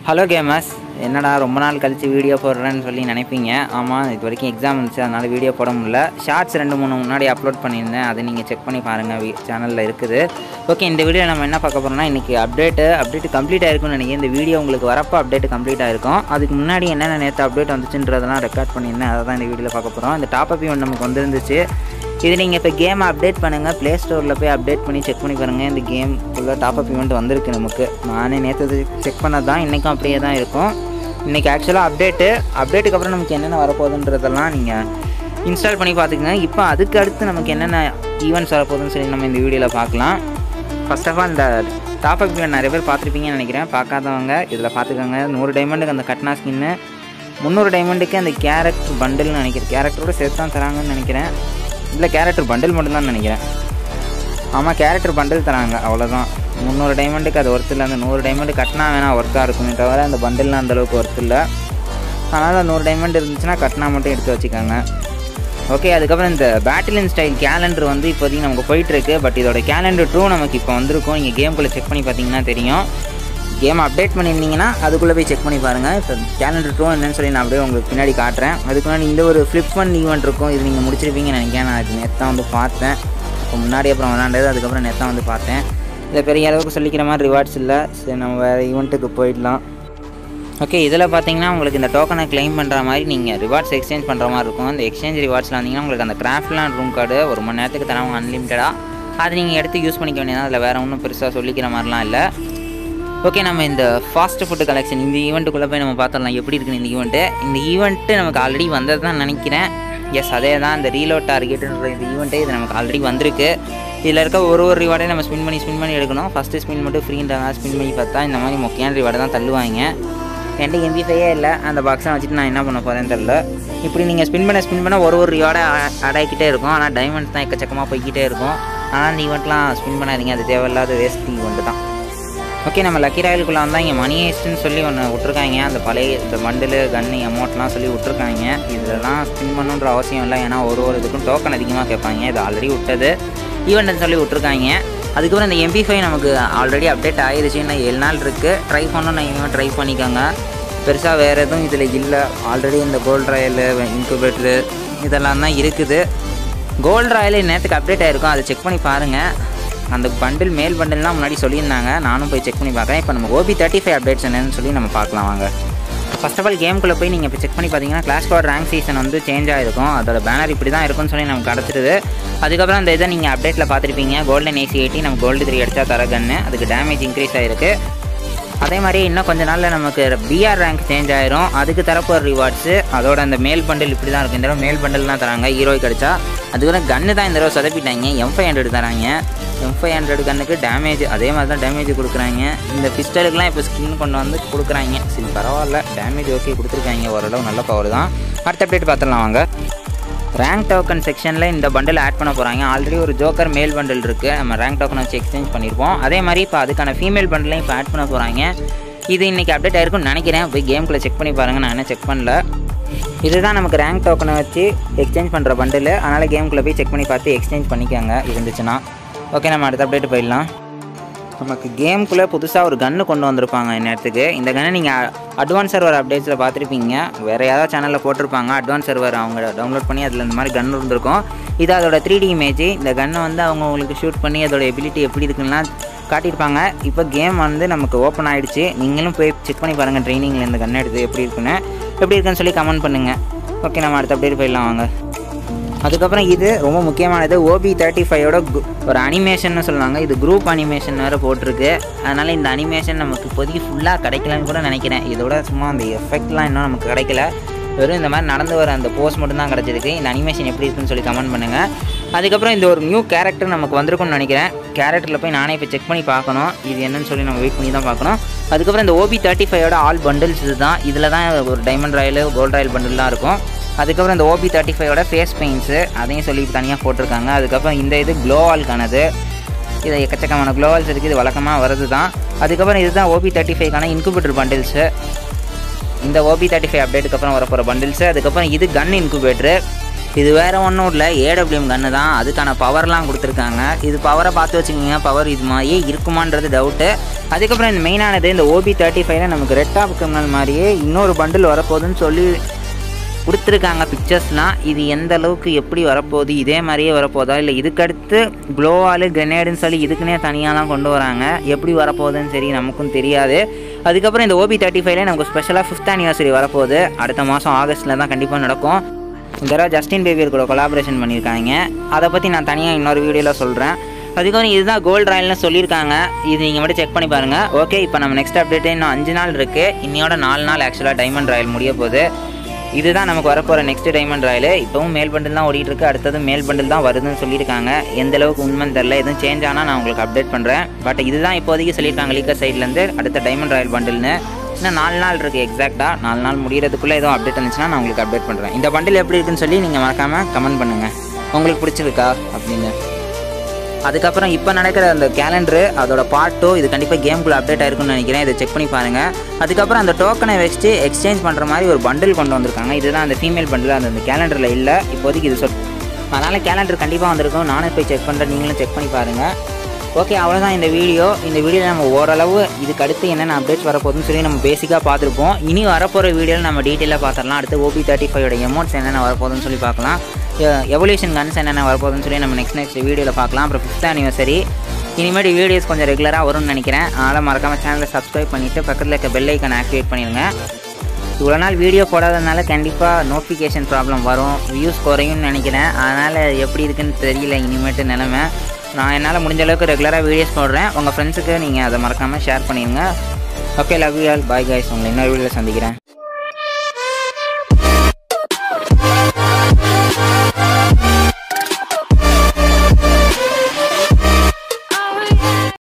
hello gamers என்னடா ரொம்ப நாள் கழித்து வீடியோ போடுறேன்னு சொல்லி நினைப்பீங்க ஆமாம் இது வரைக்கும் எக்ஸாம் இருந்துச்சு அதனால் வீடியோ போட முடியல ஷார்ட்ஸ் ரெண்டு மூணு முன்னாடி அப்லோட் பண்ணியிருந்தேன் அதை நீங்கள் செக் பண்ணி பாருங்கள் வீ சேனலில் இருக்குது ஓகே இந்த வீடியோ நம்ம என்ன பார்க்க போகிறோம்னா இன்றைக்கி அப்டேட்டு அப்டேட் கம்ப்ளீட் ஆயிருக்கும்னு நினைக்கிறேன் இந்த வீடியோ உங்களுக்கு வரப்போ அப்டேட் கம்ப்ளீட் ஆயிருக்கும் அதுக்கு முன்னாடி என்னென்ன நேற்று அப்டேட் வந்துச்சுன்றதெல்லாம் ரெக்கார்ட் பண்ணியிருந்தேன் அதை தான் இந்த வீடியோவில் பார்க்க போகிறோம் இந்த டாப் அப் நமக்கு வந்துருந்துச்சு இது நீங்கள் இப்போ கேம் அப்டேட் பண்ணுங்கள் ப்ளே ஸ்டோரில் போய் அப்டேட் பண்ணி செக் பண்ணி பாருங்கள் இந்த கேம் ஃபுல்லாக டாப் அப் இவெண்ட் வந்திருக்கு நமக்கு நானே நேற்று செக் பண்ணது தான் இன்றைக்கும் அப்படியே தான் இருக்கும் இன்றைக்கி ஆக்சுவலாக அப்டேட்டு அப்டேட்டுக்கு அப்புறம் நமக்கு என்னென்ன வரப்போகுதுன்றதெல்லாம் நீங்கள் இன்ஸ்டால் பண்ணி பார்த்துக்கங்க இப்போ அதுக்கு அடுத்து நமக்கு என்னென்ன ஈவெண்ட்ஸ் வரப்போகுதுன்னு சொல்லி நம்ம இந்த வீடியோவில் பார்க்கலாம் ஃபர்ஸ்ட் ஆஃப் ஆல் இந்த டாப் அப் இவெண்ட் நிறைய பேர் பார்த்துருப்பீங்கன்னு நினைக்கிறேன் பார்க்காதவங்க இதில் பார்த்துக்கோங்க நூறு டைமண்டுக்கு அந்த கட்னா ஸ்கின்னு முந்நூறு டைமண்டுக்கு அந்த கேரக்டர் பண்டில்னு நினைக்கிறேன் கேரக்டரோட சேர்த்து தான் தராங்கன்னு நினைக்கிறேன் இல்லை கேரக்டர் பண்டில் மட்டும்தான் நினைக்கிறேன் ஆமாம் கேரக்டர் பண்டில் தராங்க அவ்வளோதான் முந்நூறு டைமண்டுக்கு அது ஒர்த்து இல்லை அந்த நூறு டைமண்டு கட்டினா வேணால் ஒர்த்தாக இருக்குமே தவிர அந்த பண்டில்லாம் அந்தளவுக்கு ஒர்த்து இல்லை அதனால் நூறு டைமண்ட் இருந்துச்சுன்னா கட்டினா மட்டும் எடுத்து வச்சுக்கோங்க ஓகே அதுக்கப்புறம் இந்த பேட்டிலின் ஸ்டைல் கேலண்டர் வந்து இப்போதைக்கு நமக்கு போயிட்டுருக்கு பட் இதோட கேலண்டர் டூ நமக்கு இப்போ வந்திருக்கும் நீங்கள் கேம்குள்ளே செக் பண்ணி பார்த்தீங்கன்னா தெரியும் கேம் அப்டேட் பண்ணியிருந்தீங்கன்னா அதுக்குள்ளே போய் செக் பண்ணி பாருங்கள் இப்போ கேலண்டர் டூ என்னன்னு சொல்லி நான் அப்படியே உங்களுக்கு பின்னாடி காட்டுறேன் அதுக்கு முன்னாடி இந்த ஒரு ஃப்ளிப் ஃபன் ஈவெண்ட் இருக்கும் இது நீங்கள் முடிச்சிருப்பீங்கன்னு நினைக்கிறேன் நான் இது நேற்று வந்து பார்த்தேன் இப்போ முன்னாடி அப்புறம் விளாண்டது அதுக்கப்புறம் நேற்று வந்து பார்த்தேன் இதில் பெரிய அளவுக்கு சொல்லிக்கிற மாதிரி ரிவார்ட்ஸ் இல்லை சரி நம்ம வேறு ஈவெண்ட்டுக்கு போயிடலாம் ஓகே இதில் பார்த்தீங்கன்னா உங்களுக்கு இந்த டோக்கனை க்ளைம் பண்ணுற மாதிரி நீங்கள் ரிவார்ட்ஸ் எக்ஸ்சேஞ்ச் பண்ணுற மாதிரி இருக்கும் இந்த எக்ஸ்சேஞ்ச் ரிவார்ட்ஸில் வந்தீங்கன்னா உங்களுக்கு அந்த கிராஃப்ட்லாம் ரூம் கார்டு ஒரு மணி நேரத்துக்கு தரவங்க அன்லிமிட்டடாக அதை நீங்கள் எடுத்து யூஸ் பண்ணிக்க வேண்டியதான் அதில் வேறு ஒன்றும் பெருசாக சொல்லிக்கிற மாதிரிலாம் இல்லை ஓகே நம்ம இந்த ஃபாஸ்ட் ஃபுட்டு கலெக்ஷன் இந்த ஈவெண்ட்டுக்குள்ளே போய் நம்ம பார்த்துடலாம் எப்படி இருக்குன்னு இந்த ஈவெண்ட்டு இந்த ஈவெண்ட்டு நமக்கு ஆல்ரெடி வந்தது தான் நினைக்கிறேன் எஸ் அதே தான் இந்த ரீலோட் டார்கெட்டுன்ற இந்த ஈவெண்ட்டே இது நமக்கு ஆல்ரெடி வந்திருக்கு இதில் இருக்க ஒரு ஒரு ரிவார்டையும் நம்ம ஸ்பின் பண்ணி ஸ்பின் பண்ணி எடுக்கணும் ஃபஸ்ட்டு ஸ்பின் மட்டும் ஃப்ரீன்றனால ஸ்பின் பண்ணி பார்த்தா இந்த மாதிரி முக்கியமான ரிவார்டை தான் தள்ளுவாங்க என்கிட்ட எம்பி ஃபையே இல்லை அந்த பாக்ஸை வச்சுட்டு நான் என்ன பண்ண போகிறேன்னு தெரில இப்படி நீங்கள் ஸ்பின் பண்ண ஸ்பின் பண்ண ஒரு ஒரு ரிவார்டை அடாக்கிட்டே இருக்கும் ஆனால் டைமண்ட்ஸ் தான் எக்கச்சக்கமாக போய்கிட்டே இருக்கும் ஆனால் அந்த ஈவெண்ட்லாம் ஸ்பின் பண்ணாதீங்க அது தேவையில்லாத வேஸ்ட் ஈவெண்ட் தான் ஓகே நம்ம லக்கி ராயலுக்குள்ளே வந்தால் இங்கே மணி ஹேஸ்ட்னு சொல்லி ஒன்று விட்ருக்காங்க அந்த பழைய இந்த பண்டிலு கன்னு அமௌண்ட்லாம் சொல்லி விட்ருக்காங்க இதெல்லாம் ஸ்பின் பண்ணுன்ற அவசியம் இல்லை ஏன்னா ஒரு ஒரு இதுக்கும் டோக்கன் அதிகமாக கேட்பாங்க இது ஆல்ரெடி விட்டது ஈவெண்ட்னு சொல்லி விட்ருக்காங்க அதுக்கப்புறம் இந்த எம்பி ஃபைவ் நமக்கு ஆல்ரெடி அப்டேட் ஆயிடுச்சு இன்னும் ஏழு நாள் இருக்குது ட்ரை பண்ணணும் நீங்கள் ட்ரை பண்ணிக்கோங்க பெருசாக வேறு எதுவும் இதில் இல்லை ஆல்ரெடி இந்த கோல்ட் ராயலு இன்குபேட்ரு இதெல்லாம் தான் இருக்குது கோல்ட் ராயல் நேரத்துக்கு அப்டேட் ஆகிருக்கும் அதை செக் பண்ணி பாருங்கள் அந்த பண்டில் மேல் பண்டில்லாம் முன்னாடி சொல்லியிருந்தாங்க நானும் போய் செக் பண்ணி பார்க்குறேன் இப்போ நம்ம ஓபி தேர்ட்டி ஃபைவ் அப்டேட்ஸ் என்னன்னு சொல்லி நம்ம பார்க்கலாம் வாங்க ஃபர்ஸ்ட் ஆஃப் ஆல் கேமுக்குள்ளே போய் நீங்கள் இப்போ செக் பண்ணி பார்த்தீங்கன்னா கிளாஸ் ஸ்குவாட் ரேங்க் சீசன் வந்து சேஞ்ச் ஆகிருக்கும் அதோட பேனர் இப்படி தான் இருக்கும்னு சொல்லி நமக்கு கிடச்சிருது அதுக்கப்புறம் அந்த இதை நீங்கள் அப்டேட்டில் பார்த்துருப்பீங்க கோல்டன் ஏசி எயிட்டி நம்ம கோல்டு த்ரீ அடிச்சா தர கன்னு அதுக்கு டேமேஜ் இன்க்ரீஸ் ஆகிருக்கு அதே மாதிரி இன்னும் கொஞ்ச நாளில் நமக்கு பிஆர் ரேங்க் சேஞ்ச் ஆயிரும் அதுக்கு தரப்போகிற ரிவார்ட்ஸு அதோட அந்த மேல் பண்டில் இப்படி தான் இருக்கும் இந்த தடவை மேல் பண்டில் தான் தராங்க ஹீரோய் கிடச்சா அதுக்கப்புறம் கன்று தான் இந்த தடவை சொதப்பிட்டாங்க எம் ஃபைவ் ஹண்ட்ரட் தராங்க எம் ஃபைவ் ஹண்ட்ரட் கன்னுக்கு டேமேஜ் அதே மாதிரி தான் டேமேஜ் கொடுக்குறாங்க இந்த பிஸ்டலுக்குலாம் இப்போ ஸ்கின் கொண்டு வந்து கொடுக்குறாங்க சரி பரவாயில்ல டேமேஜ் ஓகே கொடுத்துருக்காங்க ஓரளவு நல்ல பவர் தான் அடுத்த அப்டேட் பார்த்துடலாம் வாங்க ரேங்க் டோக்கன் செக்ஷனில் இந்த பண்டில் ஆட் பண்ண போகிறாங்க ஆல்ரெடி ஒரு ஜோக்கர் மேல் பண்டில் இருக்குது நம்ம ரேங்க் டோக்கன் வச்சு எக்ஸ்சேஞ்ச் பண்ணியிருப்போம் அதே மாதிரி இப்போ அதுக்கான ஃபீமேல் பண்டிலையும் இப்போ ஆட் பண்ண போகிறாங்க இது இன்றைக்கி அப்டேட் ஆயிருக்கும்னு நினைக்கிறேன் போய் கேம்குள்ளே செக் பண்ணி பாருங்கள் நான் என்ன செக் பண்ணல இதுதான் நமக்கு ரேங்க் டோக்கனை வச்சு எக்ஸ்சேஞ்ச் பண்ணுற பண்டில் அதனால் கேம்குள்ளே போய் செக் பண்ணி பார்த்து எக்ஸ்சேஞ்ச் பண்ணிக்கோங்க இருந்துச்சுன்னா ஓகே நம்ம அடுத்த அப்டேட் போயிடலாம் நமக்கு கேமுக்குள்ளே புதுசாக ஒரு கன்று கொண்டு வந்திருப்பாங்க இந்நேரத்துக்கு இந்த கன்னை நீங்கள் அட்வான்ஸ் சர்வர் அப்டேட்ஸில் பார்த்துருப்பீங்க வேறு ஏதாவது சேனலில் போட்டிருப்பாங்க அட்வான்ஸ் சர்வர் அவங்க டவுன்லோட் பண்ணி அதில் இந்த மாதிரி கன் இருந்திருக்கும் இது அதோட த்ரீ டி இமேஜ் இந்த கன்னை வந்து அவங்க உங்களுக்கு ஷூட் பண்ணி அதோட எபிலிட்டி எப்படி இருக்குன்னா காட்டியிருப்பாங்க இப்போ கேம் வந்து நமக்கு ஓப்பன் ஆகிடுச்சு நீங்களும் போய் செக் பண்ணி பாருங்கள் ட்ரைனிங்கில் இந்த கன் எடுத்து எப்படி இருக்குன்னு எப்படி இருக்குன்னு சொல்லி கமெண்ட் பண்ணுங்கள் ஓகே நம்ம அடுத்த அப்டேட் போயிடலாம் வாங்க அதுக்கப்புறம் இது ரொம்ப முக்கியமானது ஓபி தேர்ட்டி ஃபைவோட ஒரு அனிமேஷன் சொல்லுவாங்க இது குரூப் அனிமேஷன் வேறு போட்டிருக்கு அதனால் இந்த அனிமேஷன் நமக்கு இப்போதைக்கு ஃபுல்லாக கிடைக்கலன்னு கூட நினைக்கிறேன் இதோட சும்மா அந்த எஃபெக்ட்லாம் இன்னும் நமக்கு கிடைக்கல வெறும் இந்த மாதிரி நடந்து வர அந்த போஸ்ட் மட்டும் தான் கிடச்சிருக்கு இந்த அனிமேஷன் எப்படி இருக்குன்னு சொல்லி கமெண்ட் பண்ணுங்கள் அதுக்கப்புறம் இந்த ஒரு நியூ கேரக்டர் நமக்கு வந்திருக்கும்னு நினைக்கிறேன் கேரக்டரில் போய் நானே இப்போ செக் பண்ணி பார்க்கணும் இது என்னன்னு சொல்லி நம்ம வெயிட் பண்ணி தான் பார்க்கணும் அதுக்கப்புறம் இந்த ஓபி தேர்ட்டி ஃபைவோட ஆல் பண்டில்ஸ் இது தான் இதில் தான் ஒரு டைமண்ட் ராயல் கோல்ட் ராயல் பண்டில்லாம் இருக்கும் அதுக்கப்புறம் இந்த ஓபி தேர்ட்டி ஃபைவோட ஃபேஸ் பெயிண்ட்ஸு அதையும் சொல்லி தனியாக போட்டிருக்காங்க அதுக்கப்புறம் இந்த இது க்ளோவால்கானது இது எக்கச்சக்கமான க்ளோவால்ஸ் இருக்குது இது வழக்கமாக வருது தான் அதுக்கப்புறம் இதுதான் ஓபி தேர்ட்டி ஃபைவ்க்கான இன்குபேட்டர் பண்டில்ஸு இந்த ஓபி தேர்ட்டி ஃபைவ் அப்டேட்டுக்கு அப்புறம் வரப்போகிற பண்டில்ஸு அதுக்கப்புறம் இது கன் இன்குபேட்ரு இது வேறு ஒன்றும் இல்லை ஏடபிள்யூஎம் கன்று தான் அதுக்கான பவர்லாம் கொடுத்துருக்காங்க இது பவரை பார்த்து வச்சுக்கோங்க பவர் இது மாதிரியே இருக்குமான்றது டவுட்டு அதுக்கப்புறம் இந்த மெயினானது இந்த ஓபி தேர்ட்டி ஃபைவ்ல நமக்கு ரெட் ஆஃப் கிரிமினல் மாதிரியே இன்னொரு பண்டில் வரப்போகுதுன்னு சொல்லி கொடுத்துருக்காங்க பிக்சர்ஸ்லாம் இது எந்த அளவுக்கு எப்படி வரப்போகுது இதே மாதிரியே வரப்போதா இல்லை இதுக்கடுத்து க்ளோவால் கிரெனேடுன்னு சொல்லி இதுக்குன்னே தனியாலாம் கொண்டு வராங்க எப்படி வரப்போகுதுன்னு சரி நமக்கும் தெரியாது அதுக்கப்புறம் இந்த ஓபி தேர்ட்டி ஃபைவ்ல நமக்கு ஸ்பெஷலாக ஃபிஃப்த் ஆனிவர்சரி வரப்போகுது அடுத்த மாதம் ஆகஸ்ட்டில் தான் கண்டிப்பாக நடக்கும் இந்த தடவை ஜஸ்டின் பேபியர் கூட கொலாபரேஷன் பண்ணியிருக்காங்க அதை பற்றி நான் தனியாக இன்னொரு வீடியோவில் சொல்கிறேன் அதுக்கப்புறம் இதுதான் கோல்டு ராயல்னு சொல்லியிருக்காங்க இது நீங்கள் மட்டும் செக் பண்ணி பாருங்கள் ஓகே இப்போ நம்ம நெக்ஸ்ட் அப்டேட்டு இன்னும் அஞ்சு நாள் இருக்குது இன்னையோட நாலு நாள் ஆக்சுவலாக டைமண்ட் ராயல் முடிய போகுது இதுதான் நமக்கு வரப்போகிற நெக்ஸ்ட் டைமண்ட் ராயல் இப்போவும் மேல் பண்டில் தான் ஓடிட்டு இருக்கு அடுத்தது மேல் பண்டில் தான் வருதுன்னு சொல்லியிருக்காங்க எந்த அளவுக்கு உண்மைன்னு தெரில எதுவும் சேஞ்ச் ஆனால் நான் உங்களுக்கு அப்டேட் பண்ணுறேன் பட் இதுதான் இப்போதைக்கு சொல்லியிருக்காங்க லீக்கர் சைட்லேருந்து அடுத்த டைமண்ட் ராயல் பண்டில்னு இன்னும் நாலு நாள் இருக்குது எக்ஸாக்டாக நாலு நாள் முடியறதுக்குள்ளே எதுவும் அப்டேட் இருந்துச்சுன்னா நான் உங்களுக்கு அப்டேட் பண்ணுறேன் இந்த பண்டில் எப்படி இருக்குன்னு சொல்லி நீங்கள் மறக்காமல் கமெண்ட் பண்ணுங்கள் உங்களுக்கு பிடிச்சிருக்கா அப்படின்னு அதுக்கப்புறம் இப்போ நடக்கிற அந்த கேலண்டரு அதோட பாட்டோ இது கண்டிப்பாக கேம்குள்ளே அப்டேட் ஆயிருக்குன்னு நினைக்கிறேன் இதை செக் பண்ணி பாருங்கள் அதுக்கப்புறம் அந்த டோக்கனை வச்சு எக்ஸ்சேஞ்ச் பண்ணுற மாதிரி ஒரு பண்டில் கொண்டு வந்திருக்காங்க இதுதான் அந்த ஃபீமேல் பண்டில் அந்த கேலண்டரில் இல்லை இப்போதைக்கு இது சொல் அதனால் கேலண்டர் கண்டிப்பாக வந்திருக்கும் நானும் போய் செக் பண்ணுறேன் நீங்களும் செக் பண்ணி பாருங்கள் ஓகே அவ்வளோதான் இந்த வீடியோ இந்த வீடியோவில் நம்ம ஓரளவு இதுக்கு அடுத்து என்னென்ன அப்டேட்ஸ் வரப்போகுதுன்னு சொல்லி நம்ம பேசிக்காக பார்த்துருப்போம் இனி வரப்போகிற வீடியோவில் நம்ம டீட்டெயிலாக பார்த்துடலாம் அடுத்து ஓபி தேர்ட்டி ஃபைவோட எமௌண்ட்ஸ் என்னென்ன வரப்போகுதுன்னு சொல்லி பார்க்கலாம் எவல்யூஷன் கன்ஸ் என்னென்ன வரப்போகுதுன்னு சொல்லி நம்ம நெக்ஸ்ட் நெக்ஸ்ட் வீடியோவில் பார்க்கலாம் அப்புறம் ஃபிஃப்த் ஆனிவர்சரி இனிமேல் வீடியோஸ் கொஞ்சம் ரெகுலராக வரும்னு நினைக்கிறேன் அதனால் மறக்காமல் சேனலை சப்ஸ்கிரைப் பண்ணிவிட்டு பக்கத்தில் இருக்க பெல் ஐக்கன் ஆக்டிவேட் பண்ணிடுங்க இவ்வளோ நாள் வீடியோ போடாததுனால கண்டிப்பாக நோட்டிஃபிகேஷன் ப்ராப்ளம் வரும் வியூஸ் குறையும்னு நினைக்கிறேன் அதனால் எப்படி இருக்குன்னு தெரியல இனிமேட்டு நிலமை நான் என்னால் முடிஞ்ச அளவுக்கு ரெகுலராக வீடியோஸ் போடுறேன் உங்கள் ஃப்ரெண்ட்ஸுக்கு நீங்கள் அதை மறக்காமல் ஷேர் பண்ணிடுங்க okay love you all bye guys உங்களை இன்னொரு வீடியோவில் சந்திக்கிறேன்